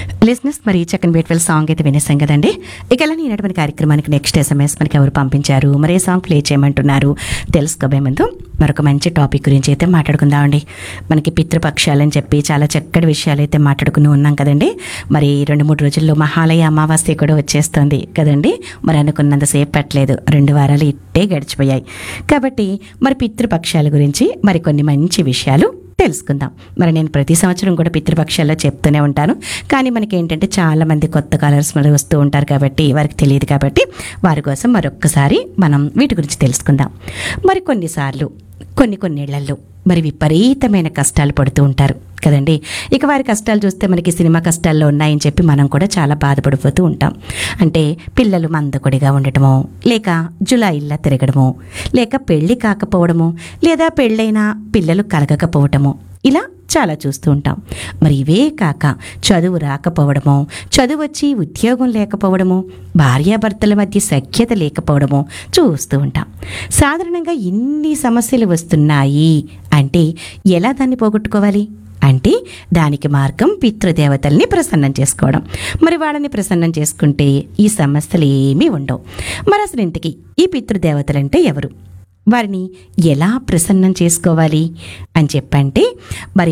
లిస్నెస్ మరి చక్కని beautiful song అయితే వినేసాం కదండి ఇక ఇలా నేనటువంటి కార్యక్రమానికి నెక్స్ట్ ఎస్ఎంఎస్ మనకి ఎవరు పంపించారు మరి ఏ సాంగ్ ప్లే చేయమంటున్నారు తెలుసుకోబోయే ముందు మరొక మంచి టాపిక్ గురించి అయితే మాట్లాడుకుందామండి మనకి పితృపక్షాలని చెప్పి చాలా చక్కటి విషయాలు అయితే మాట్లాడుకుని ఉన్నాం కదండి మరి రెండు మూడు రోజుల్లో మహాలయ అమావాస్య కూడా వచ్చేస్తుంది కదండి మరి అనుకున్నంతసేపు పట్టలేదు రెండు వారాలు ఇట్టే గడిచిపోయాయి కాబట్టి మరి పితృపక్షాల గురించి మరి కొన్ని మంచి విషయాలు తెలుసుకుందాం మరి నేను ప్రతి సంవత్సరం కూడా పితృపక్షాల్లో చెప్తూనే ఉంటాను కానీ మనకి ఏంటంటే చాలా మంది కొత్త కలర్స్ మరి వస్తూ ఉంటారు కాబట్టి వారికి తెలియదు కాబట్టి వారి కోసం మరొక్కసారి మనం వీటి గురించి తెలుసుకుందాం మరి కొన్నిసార్లు కొన్ని కొన్నేళ్లలో మరి విపరీతమైన కష్టాలు పడుతూ ఉంటారు కదండి ఇక వారి కష్టాలు చూస్తే మనకి సినిమా కష్టాల్లో ఉన్నాయని చెప్పి మనం కూడా చాలా బాధపడిపోతూ ఉంటాం అంటే పిల్లలు మందకొడిగా ఉండటమో లేక జులాయిల్లా తిరగడమో లేక పెళ్లి కాకపోవడమో లేదా పెళ్ళైనా పిల్లలు కలగకపోవటమో ఇలా చాలా చూస్తూ ఉంటాం మరి ఇవే కాక చదువు రాకపోవడమో చదువు వచ్చి ఉద్యోగం లేకపోవడమో భార్యాభర్తల మధ్య సఖ్యత లేకపోవడమో చూస్తూ ఉంటాం సాధారణంగా ఇన్ని సమస్యలు వస్తున్నాయి అంటే ఎలా దాన్ని పోగొట్టుకోవాలి అంటే దానికి మార్గం పితృదేవతల్ని ప్రసన్నం చేసుకోవడం మరి వాళ్ళని ప్రసన్నం చేసుకుంటే ఈ సమస్యలు ఏమీ ఉండవు మరి అసలు ఇంతకీ ఈ పితృదేవతలంటే ఎవరు వారిని ఎలా ప్రసన్నం చేసుకోవాలి అని చెప్పంటే మరి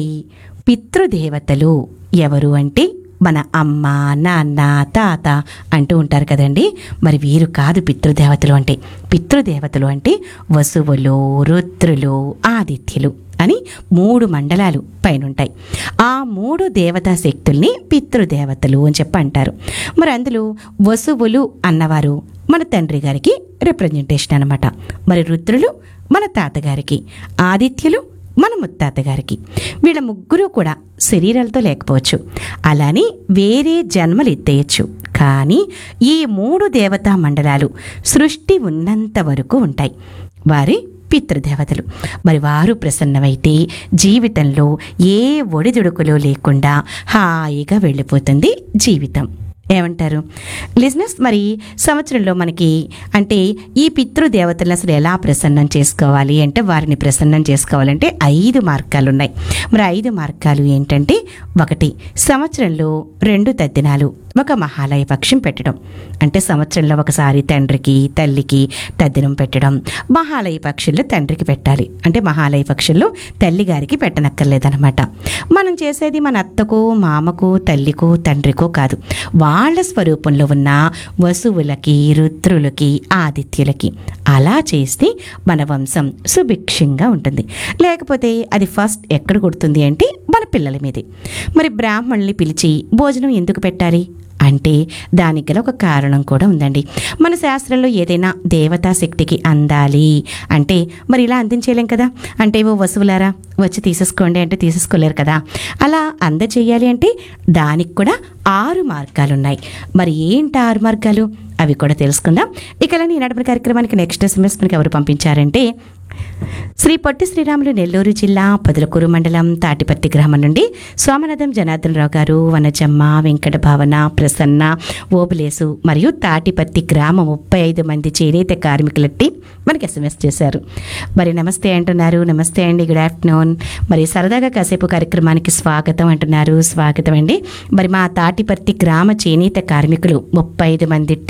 పితృదేవతలు ఎవరు అంటే మన అమ్మ నాన్న తాత అంటూ ఉంటారు కదండి మరి వీరు కాదు పితృదేవతలు అంటే పితృదేవతలు అంటే వసువులు రుద్రులు ఆదిత్యులు అని మూడు మండలాలు పైనుంటాయి ఆ మూడు దేవతా శక్తుల్ని పితృదేవతలు అని చెప్పి అంటారు మరి అందులో వసువులు అన్నవారు మన తండ్రి గారికి రిప్రజెంటేషన్ అనమాట మరి రుద్రులు మన తాతగారికి ఆదిత్యులు మన ముత్తాత గారికి వీళ్ళ ముగ్గురు కూడా శరీరాలతో లేకపోవచ్చు అలానే వేరే జన్మలు ఎత్తేయచ్చు కానీ ఈ మూడు దేవతా మండలాలు సృష్టి ఉన్నంత వరకు ఉంటాయి వారి పితృదేవతలు మరి వారు ప్రసన్నమైతే జీవితంలో ఏ ఒడిదుడుకులు లేకుండా హాయిగా వెళ్ళిపోతుంది జీవితం ఏమంటారు లిజినెస్ మరి సంవత్సరంలో మనకి అంటే ఈ పితృదేవతలను అసలు ఎలా ప్రసన్నం చేసుకోవాలి అంటే వారిని ప్రసన్నం చేసుకోవాలంటే ఐదు మార్గాలు ఉన్నాయి మరి ఐదు మార్గాలు ఏంటంటే ఒకటి సంవత్సరంలో రెండు తద్దినాలు ఒక మహాలయ పక్షం పెట్టడం అంటే సంవత్సరంలో ఒకసారి తండ్రికి తల్లికి తద్దినం పెట్టడం మహాలయ పక్షుల్లో తండ్రికి పెట్టాలి అంటే మహాలయ పక్షుల్లో తల్లి గారికి పెట్టనక్కర్లేదనమాట మనం చేసేది మన అత్తకో మామకో తల్లికో తండ్రికో కాదు వాళ్ళ స్వరూపంలో ఉన్న వసువులకి రుద్రులకి ఆదిత్యులకి అలా చేస్తే మన వంశం సుభిక్షంగా ఉంటుంది లేకపోతే అది ఫస్ట్ ఎక్కడ కొడుతుంది అంటే మన పిల్లల మీదే మరి బ్రాహ్మణుల్ని పిలిచి భోజనం ఎందుకు పెట్టాలి అంటే దానికి గల ఒక కారణం కూడా ఉందండి మన శాస్త్రంలో ఏదైనా దేవతా శక్తికి అందాలి అంటే మరి ఇలా అందించేయలేం కదా అంటే ఓ వసువులారా వచ్చి తీసేసుకోండి అంటే తీసేసుకోలేరు కదా అలా అందచేయాలి అంటే దానికి కూడా ఆరు మార్గాలు ఉన్నాయి మరి ఏంటి ఆరు మార్గాలు అవి కూడా తెలుసుకుందాం ఇక ఇలా ఈనాటి కార్యక్రమానికి నెక్స్ట్ ఎస్ఎంఎస్ మనకి ఎవరు పంపించారంటే శ్రీ పొట్టి శ్రీరాములు నెల్లూరు జిల్లా పొదలకూరు మండలం తాటిపత్తి గ్రామం నుండి సోమనాథం జనార్దనరావు గారు వనజమ్మ వెంకట భావన ప్రసన్న ఓబులేసు మరియు తాటిపత్తి గ్రామ ముప్పై ఐదు మంది చేనేత కార్మికులట్టి మనకి ఎస్ఎంఎస్ చేశారు మరి నమస్తే అంటున్నారు నమస్తే అండి గుడ్ ఆఫ్టర్నూన్ మరి సరదాగా కాసేపు కార్యక్రమానికి స్వాగతం అంటున్నారు స్వాగతం అండి మరి మా తాటిపత్తి గ్రామ చేనేత కార్మికులు ముప్పై ఐదు మంది